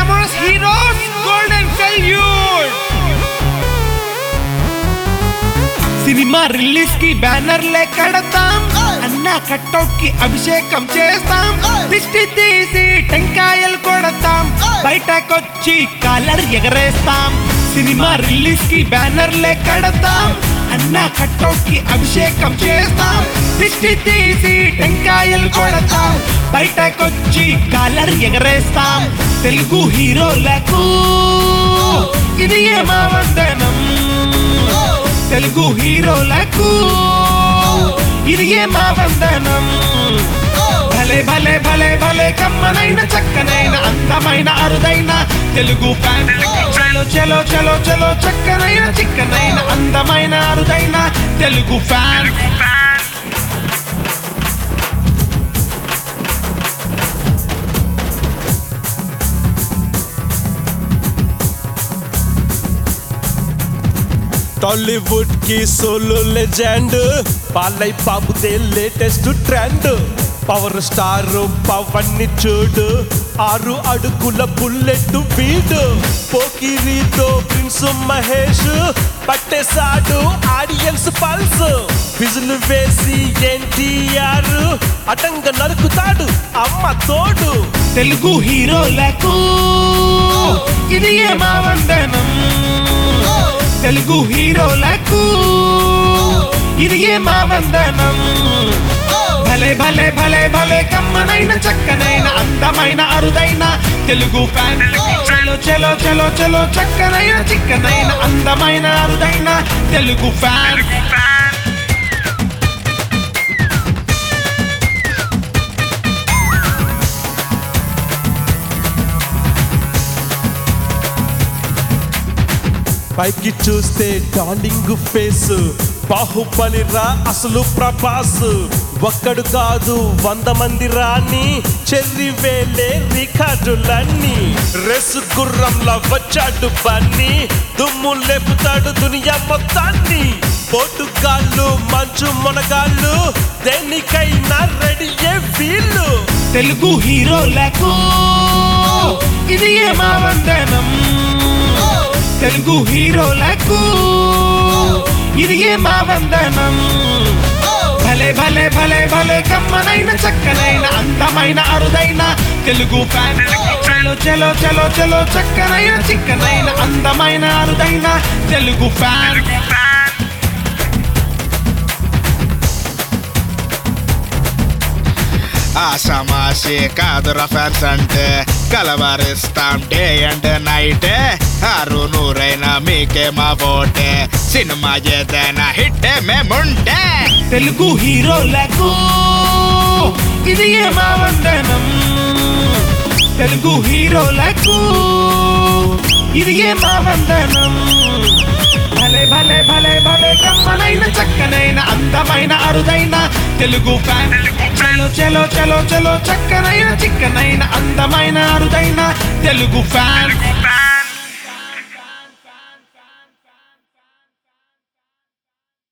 glamorous heroes golden salute cinema release కి బ్యానర్లే కడతాం అన్న కట్అవుట్ కి అభిషేకం చేస్తాం దిష్టి తీసి టెంకాయలు కొడతాం బయటకొచ్చి కాలర్ ఎగరేస్తాం సినిమా రిలీజ్ కి బ్యానర్లే కడతాం అన్న కట్అవుట్ కి అభిషేకం చేస్తాం దిష్టి తీసి టెంకాయలు కొడతాం బయటకొచ్చి కాలర్ ఎగరేస్తాం తెలుగు హీరోలకు ఇది ఏమా వందనం తెలుగు హీరోలకు ఇది మా వందనం భలే భలే భలే భలే కమ్మనైన చక్కనైన అందమైన అరుదైన తెలుగు ఫ్యాన్ చలో చలో చలో చలో చక్కనైన చిక్కనైన అందమైన అరుదైన తెలుగు ఫ్యాన్ టాలీవుడ్ కి సోలో లెజెండ్ పాలై బాబుదే latest trend power star Pawan ని చూడు ఆరు అడుగుల బుల్లెట్ వీడు పోకిరితో ప్రిన్స్ మహేష్ పట్టేశాడు ఆడియన్స్ పల్స్ విజులు వేసి ఎన్టీఆర్ అటంగ నరుకుతాడు అమ్మ తోడు తెలుగు హీరోలకు ఇది మా వందనం తెలుగు హీరోలకు ఇది మా వందనం భలే భలే భలే భలే కమ్మనైన చక్కనైన అందమైన అరుదైన తెలుగు ఫ్యాన్ చలో చలో చలో చలో చక్కనైన చిక్కనైన అందమైన అరుదైన తెలుగు ఫ్యాన్ పైకి చూస్తే డార్లింగ్ ఫేస్ బాహుబలి రా అసలు ప్రభాస్ ఒక్కడు కాదు వంద మంది రాని చెర్రి వేలే రికార్డులన్నీ రెస్ గుర్రంలా వచ్చాడు బన్నీ దుమ్ము లేపుతాడు దునియా మొత్తాన్ని పోటుగాళ్ళు మంచు మొనగాళ్ళు దేనికైనా రెడీయే వీళ్ళు తెలుగు హీరోలకు ఇది మా వందనం తెలుగు హీరోలకు ఇది మా వందనం భలే భలే భలే భలే కమ్మనైన చక్కనైన అందమైన అరుదైన తెలుగు ఫ్యాన్ చలో చలో చలో చలో చక్కనైన చిక్కనైన అందమైన అరుదైన తెలుగు ఫ్యాన్ ఆషామాషి కాదురా ఫ్యాన్స్ అంటే కలవరిస్తాం డే అండ్ నైట్ ఆరు నూరైనా మీకే మా ఓటే సినిమా ఏదైనా హిట్ మేముంటే తెలుగు హీరోలకు ఇది మా వందనం తెలుగు హీరోలకు ఇది మా వందనం భలే భలే భలే భలే కమ్మనైన చక్కనైన అందమైన అరుదైన తెలుగు ఫ్యాన్ చలో చలో చలో చలో చక్కనైన చిక్కనైన అందమైన అరుదైన తెలుగు ఫ్యాన్